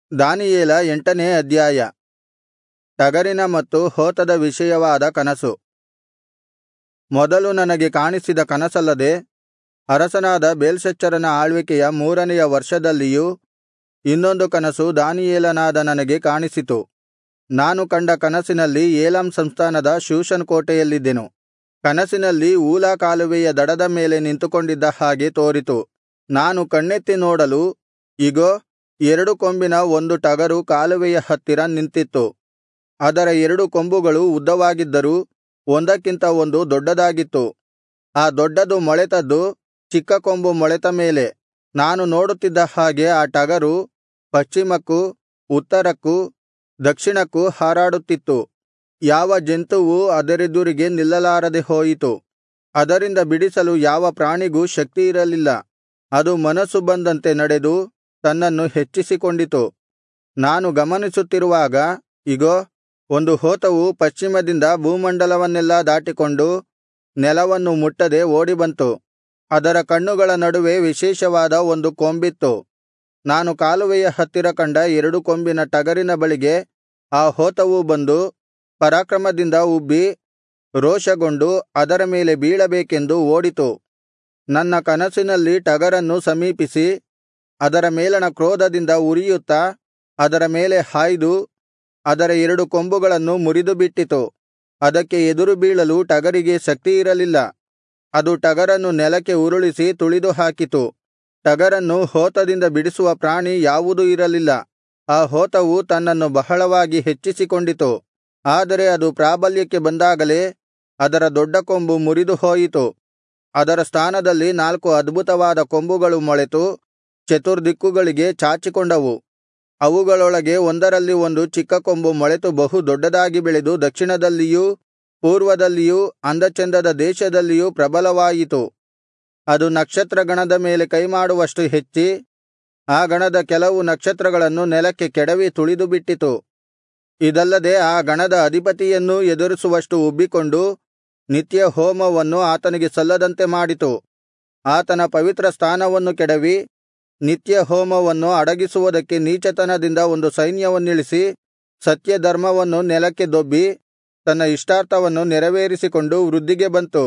ದಾನಿಯೇಲ ಎಂಟನೇ ಅಧ್ಯಾಯ ಟಗರಿನ ಮತ್ತು ಹೋತದ ವಿಷಯವಾದ ಕನಸು ಮೊದಲು ನನಗೆ ಕಾಣಿಸಿದ ಕನಸಲ್ಲದೆ ಅರಸನಾದ ಬೇಲ್ಶಚ್ಚರನ ಆಳ್ವಿಕೆಯ ಮೂರನೆಯ ವರ್ಷದಲ್ಲಿಯೂ ಇನ್ನೊಂದು ಕನಸು ದಾನಿಯೇಲನಾದ ನನಗೆ ಕಾಣಿಸಿತು ನಾನು ಕಂಡ ಕನಸಿನಲ್ಲಿ ಏಲಾಮ್ ಸಂಸ್ಥಾನದ ಶೂಷನ್ ಕೋಟೆಯಲ್ಲಿದ್ದೆನು ಕನಸಿನಲ್ಲಿ ಊಲಾ ಕಾಲುವೆಯ ದಡದ ಮೇಲೆ ನಿಂತುಕೊಂಡಿದ್ದ ಹಾಗೆ ತೋರಿತು ನಾನು ಕಣ್ಣೆತ್ತಿ ನೋಡಲು ಇಗೋ ಎರಡು ಕೊಂಬಿನ ಒಂದು ಟಗರು ಕಾಲುವೆಯ ಹತ್ತಿರ ನಿಂತಿತ್ತು ಅದರ ಎರಡು ಕೊಂಬುಗಳು ಉದ್ದವಾಗಿದ್ದರೂ ಒಂದಕ್ಕಿಂತ ಒಂದು ದೊಡ್ಡದಾಗಿತ್ತು ಆ ದೊಡ್ಡದು ಮೊಳೆತದ್ದು ಚಿಕ್ಕ ಕೊಂಬು ಮೊಳೆತ ಮೇಲೆ ನಾನು ನೋಡುತ್ತಿದ್ದ ಹಾಗೆ ಆ ಟಗರು ಪಶ್ಚಿಮಕ್ಕೂ ಉತ್ತರಕ್ಕೂ ದಕ್ಷಿಣಕ್ಕೂ ಹಾರಾಡುತ್ತಿತ್ತು ಯಾವ ಜಂತುವೂ ಅದರೆದುರಿಗೆ ನಿಲ್ಲಲಾರದೆ ಹೋಯಿತು ಅದರಿಂದ ಬಿಡಿಸಲು ಯಾವ ಪ್ರಾಣಿಗೂ ಶಕ್ತಿಯಿರಲಿಲ್ಲ ಅದು ಮನಸ್ಸು ಬಂದಂತೆ ನಡೆದು ತನ್ನನ್ನು ಹೆಚ್ಚಿಸಿಕೊಂಡಿತು ನಾನು ಗಮನಿಸುತ್ತಿರುವಾಗ ಇಗೋ ಒಂದು ಹೋತವು ಪಶ್ಚಿಮದಿಂದ ಭೂಮಂಡಲವನ್ನೆಲ್ಲಾ ದಾಟಿಕೊಂಡು ನೆಲವನ್ನು ಮುಟ್ಟದೆ ಓಡಿಬಂತು ಅದರ ಕಣ್ಣುಗಳ ನಡುವೆ ವಿಶೇಷವಾದ ಒಂದು ಕೊಂಬಿತ್ತು ನಾನು ಕಾಲುವೆಯ ಹತ್ತಿರ ಕಂಡ ಎರಡು ಕೊಂಬಿನ ಟಗರಿನ ಬಳಿಗೆ ಆ ಹೋತವು ಬಂದು ಪರಾಕ್ರಮದಿಂದ ಉಬ್ಬಿ ರೋಷಗೊಂಡು ಅದರ ಮೇಲೆ ಬೀಳಬೇಕೆಂದು ಓಡಿತು ನನ್ನ ಕನಸಿನಲ್ಲಿ ಟಗರನ್ನು ಸಮೀಪಿಸಿ ಅದರ ಮೇಲಣ ಕ್ರೋಧದಿಂದ ಉರಿಯುತ್ತಾ ಅದರ ಮೇಲೆ ಹಾಯ್ದು ಅದರ ಎರಡು ಕೊಂಬುಗಳನ್ನು ಮುರಿದುಬಿಟ್ಟಿತು ಅದಕ್ಕೆ ಎದುರು ಬೀಳಲು ಟಗರಿಗೆ ಶಕ್ತಿಯಿರಲಿಲ್ಲ ಅದು ಟಗರನ್ನು ನೆಲಕ್ಕೆ ಉರುಳಿಸಿ ತುಳಿದು ಹಾಕಿತು ಟಗರನ್ನು ಹೋತದಿಂದ ಬಿಡಿಸುವ ಪ್ರಾಣಿ ಯಾವುದೂ ಇರಲಿಲ್ಲ ಆ ಹೋತವು ತನ್ನನ್ನು ಬಹಳವಾಗಿ ಹೆಚ್ಚಿಸಿಕೊಂಡಿತು ಆದರೆ ಅದು ಪ್ರಾಬಲ್ಯಕ್ಕೆ ಬಂದಾಗಲೇ ಅದರ ದೊಡ್ಡ ಕೊಂಬು ಮುರಿದು ಹೋಯಿತು ಅದರ ಸ್ಥಾನದಲ್ಲಿ ನಾಲ್ಕು ಅದ್ಭುತವಾದ ಕೊಂಬುಗಳು ಮೊಳೆತು ಚತುರ್ದಿಕ್ಕುಗಳಿಗೆ ಚಾಚಿಕೊಂಡವು ಅವುಗಳೊಳಗೆ ಒಂದರಲ್ಲಿ ಒಂದು ಚಿಕ್ಕ ಕೊಂಬು ಮೊಳೆತು ಬಹು ದೊಡ್ಡದಾಗಿ ಬೆಳೆದು ದಕ್ಷಿಣದಲ್ಲಿಯೂ ಪೂರ್ವದಲ್ಲಿಯೂ అందಚಂದದ ದೇಶದಲ್ಲಿಯೂ ಪ್ರಬಲವಾಯಿತು ಅದು ನಕ್ಷತ್ರ ಗಣದ ಮೇಲೆ ಕೈಮಾಡುವಷ್ಟು ಹೆಚ್ಚಿ ಆ ಗಣದ ಕೆಲವು ನಕ್ಷತ್ರಗಳನ್ನು ನೆಲಕ್ಕೆ ಕೆಡವಿ ತುಳಿದುಬಿಟ್ಟಿತು ಇದಲ್ಲದೆ ಆ ಗಣದ ಅಧಿಪತಿಯನ್ನೂ ಎದುರಿಸುವಷ್ಟು ಉಬ್ಬಿಕೊಂಡು ನಿತ್ಯ ಹೋಮವನ್ನು ಆತನಿಗೆ ಸಲ್ಲದಂತೆ ಮಾಡಿತು ಆತನ ಪವಿತ್ರ ಸ್ಥಾನವನ್ನು ಕೆಡವಿ ನಿತ್ಯ ಹೋಮವನ್ನು ಅಡಗಿಸುವುದಕ್ಕೆ ನೀಚತನದಿಂದ ಒಂದು ಸೈನ್ಯವನ್ನಿಳಿಸಿ ಸತ್ಯಧರ್ಮವನ್ನು ನೆಲಕ್ಕೆ ದೊಬ್ಬಿ ತನ್ನ ಇಷ್ಟಾರ್ಥವನ್ನು ನೆರವೇರಿಸಿಕೊಂಡು ವೃದ್ಧಿಗೆ ಬಂತು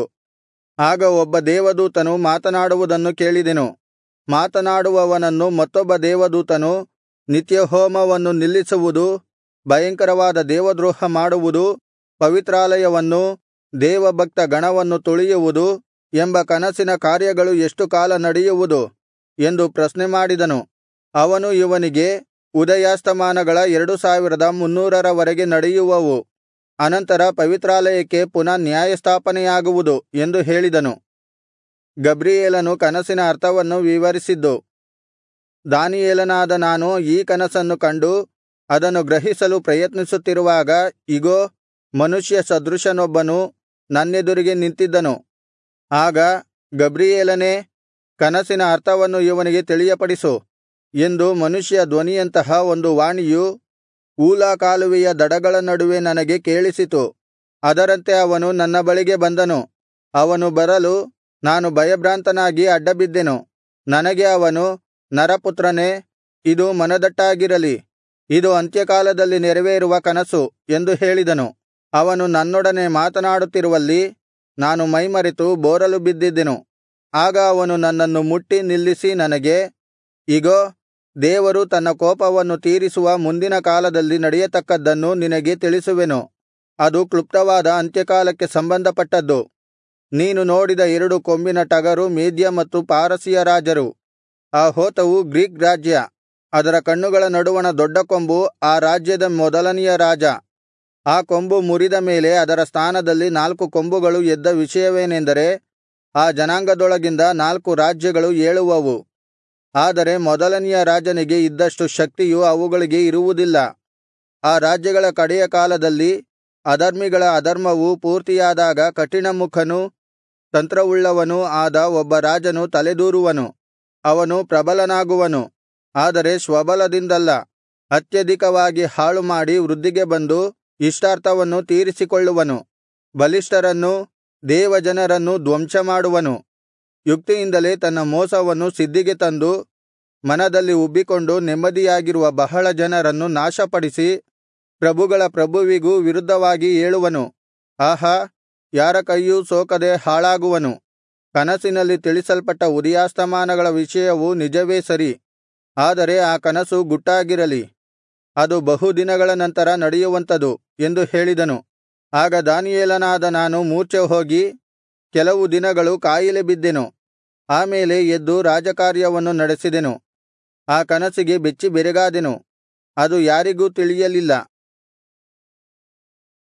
ಆಗ ಒಬ್ಬ ದೇವದೂತನು ಮಾತನಾಡುವುದನ್ನು ಕೇಳಿದೆನು ಮಾತನಾಡುವವನನ್ನು ಮತ್ತೊಬ್ಬ ದೇವದೂತನು ನಿತ್ಯಹೋಮವನ್ನು ನಿಲ್ಲಿಸುವುದು ಭಯಂಕರವಾದ ದೇವದ್ರೋಹ ಮಾಡುವುದು ಪವಿತ್ರಾಲಯವನ್ನೂ ದೇವಭಕ್ತ ಗಣವನ್ನು ತುಳಿಯುವುದು ಎಂಬ ಕನಸಿನ ಕಾರ್ಯಗಳು ಎಷ್ಟು ಕಾಲ ನಡೆಯುವುದು ಎಂದು ಪ್ರಶ್ನೆ ಮಾಡಿದನು ಅವನು ಇವನಿಗೆ ಉದಯಾಸ್ತಮಾನಗಳ ಎರಡು ಸಾವಿರದ ಮುನ್ನೂರರವರೆಗೆ ನಡೆಯುವವು ಅನಂತರ ಪವಿತ್ರಾಲಯಕ್ಕೆ ಪುನಃ ನ್ಯಾಯಸ್ಥಾಪನೆಯಾಗುವುದು ಎಂದು ಹೇಳಿದನು ಗಬ್ರಿಯೇಲನು ಕನಸಿನ ಅರ್ಥವನ್ನು ವಿವರಿಸಿದ್ದು ದಾನಿಯೇಲನಾದ ನಾನು ಈ ಕನಸನ್ನು ಕಂಡು ಅದನ್ನು ಗ್ರಹಿಸಲು ಪ್ರಯತ್ನಿಸುತ್ತಿರುವಾಗ ಇಗೋ ಮನುಷ್ಯ ಸದೃಶನೊಬ್ಬನು ನನ್ನೆದುರಿಗೆ ನಿಂತಿದ್ದನು ಆಗ ಗಬ್ರಿಯೇಲನೇ ಕನಸಿನ ಅರ್ಥವನ್ನು ಇವನಿಗೆ ತಿಳಿಯಪಡಿಸು ಎಂದು ಮನುಷ್ಯ ಧ್ವನಿಯಂತಹ ಒಂದು ವಾಣಿಯು ಊಲಾ ಕಾಲುವೆಯ ದಡಗಳ ನಡುವೆ ನನಗೆ ಕೇಳಿಸಿತು ಅದರಂತೆ ಅವನು ನನ್ನ ಬಳಿಗೆ ಬಂದನು ಅವನು ಬರಲು ನಾನು ಭಯಭ್ರಾಂತನಾಗಿ ಅಡ್ಡಬಿದ್ದೆನು ನನಗೆ ಅವನು ನರಪುತ್ರನೇ ಇದು ಮನದಟ್ಟಾಗಿರಲಿ ಇದು ಅಂತ್ಯಕಾಲದಲ್ಲಿ ನೆರವೇರುವ ಕನಸು ಎಂದು ಹೇಳಿದನು ಅವನು ನನ್ನೊಡನೆ ಮಾತನಾಡುತ್ತಿರುವಲ್ಲಿ ನಾನು ಮೈಮರೆತು ಬೋರಲು ಬಿದ್ದಿದ್ದೆನು ಆಗ ಅವನು ನನ್ನನ್ನು ಮುಟ್ಟಿ ನಿಲ್ಲಿಸಿ ನನಗೆ ಇಗೋ ದೇವರು ತನ್ನ ಕೋಪವನ್ನು ತೀರಿಸುವ ಮುಂದಿನ ಕಾಲದಲ್ಲಿ ನಡೆಯತಕ್ಕದ್ದನ್ನು ನಿನಗೆ ತಿಳಿಸುವೆನು ಅದು ಕ್ಲುಪ್ತವಾದ ಅಂತ್ಯಕಾಲಕ್ಕೆ ಸಂಬಂಧಪಟ್ಟದ್ದು ನೀನು ನೋಡಿದ ಎರಡು ಕೊಂಬಿನ ಟಗರು ಮೇದ್ಯ ಮತ್ತು ಪಾರಸಿಯ ರಾಜರು ಆ ಹೋತವು ಗ್ರೀಕ್ ರಾಜ್ಯ ಅದರ ಕಣ್ಣುಗಳ ನಡುವಣ ದೊಡ್ಡ ಕೊಂಬು ಆ ರಾಜ್ಯದ ಮೊದಲನೆಯ ರಾಜ ಆ ಕೊಂಬು ಮುರಿದ ಮೇಲೆ ಅದರ ಸ್ಥಾನದಲ್ಲಿ ನಾಲ್ಕು ಕೊಂಬುಗಳು ಎದ್ದ ವಿಷಯವೇನೆಂದರೆ ಆ ಜನಾಂಗದೊಳಗಿಂದ ನಾಲ್ಕು ರಾಜ್ಯಗಳು ಏಳುವವು ಆದರೆ ಮೊದಲನೆಯ ರಾಜನಿಗೆ ಇದ್ದಷ್ಟು ಶಕ್ತಿಯು ಅವುಗಳಿಗೆ ಇರುವುದಿಲ್ಲ ಆ ರಾಜ್ಯಗಳ ಕಡೆಯ ಕಾಲದಲ್ಲಿ ಅಧರ್ಮಿಗಳ ಅಧರ್ಮವು ಪೂರ್ತಿಯಾದಾಗ ಕಠಿಣಮುಖನೂ ತಂತ್ರವುಳ್ಳವನೂ ಆದ ಒಬ್ಬ ರಾಜನು ತಲೆದೂರುವನು ಅವನು ಪ್ರಬಲನಾಗುವನು ಆದರೆ ಸ್ವಬಲದಿಂದಲ್ಲ ಅತ್ಯಧಿಕವಾಗಿ ಹಾಳುಮಾಡಿ ವೃದ್ಧಿಗೆ ಬಂದು ಇಷ್ಟಾರ್ಥವನ್ನು ತೀರಿಸಿಕೊಳ್ಳುವನು ಬಲಿಷ್ಠರನ್ನೂ ದೇವಜನರನ್ನೂ ಧ್ವಂಸಮಾಡುವನು ಯುಕ್ತಿಯಿಂದಲೇ ತನ್ನ ಮೋಸವನ್ನು ಸಿದ್ಧಿಗೆ ತಂದು ಮನದಲ್ಲಿ ಉಬ್ಬಿಕೊಂಡು ನೆಮ್ಮದಿಯಾಗಿರುವ ಬಹಳ ಜನರನ್ನು ನಾಶಪಡಿಸಿ ಪ್ರಭುಗಳ ಪ್ರಭುವಿಗೂ ವಿರುದ್ಧವಾಗಿ ಏಳುವನು ಆಹಾ ಯಾರ ಕೈಯೂ ಸೋಕದೆ ಹಾಳಾಗುವನು ಕನಸಿನಲ್ಲಿ ತಿಳಿಸಲ್ಪಟ್ಟ ಉದಯಾಸ್ತಮಾನಗಳ ವಿಷಯವು ನಿಜವೇ ಸರಿ ಆದರೆ ಆ ಕನಸು ಗುಟ್ಟಾಗಿರಲಿ ಅದು ಬಹು ದಿನಗಳ ನಂತರ ನಡೆಯುವಂಥದು ಎಂದು ಹೇಳಿದನು ಆಗ ದಾನಿಯೇಲನಾದ ನಾನು ಮೂರ್ಛೆಹೋಗಿ ಕೆಲವು ದಿನಗಳು ಕಾಯಿಲೆ ಬಿದ್ದೆನು ಆ ಮೇಲೆ ಎದ್ದು ರಾಜಕಾರ್ಯವನ್ನು ನಡೆಸಿದೆನು ಆ ಕನಸಿಗೆ ಬೆಚ್ಚಿಬೆರಗಾದೆನು ಅದು ಯಾರಿಗೂ ತಿಳಿಯಲಿಲ್ಲ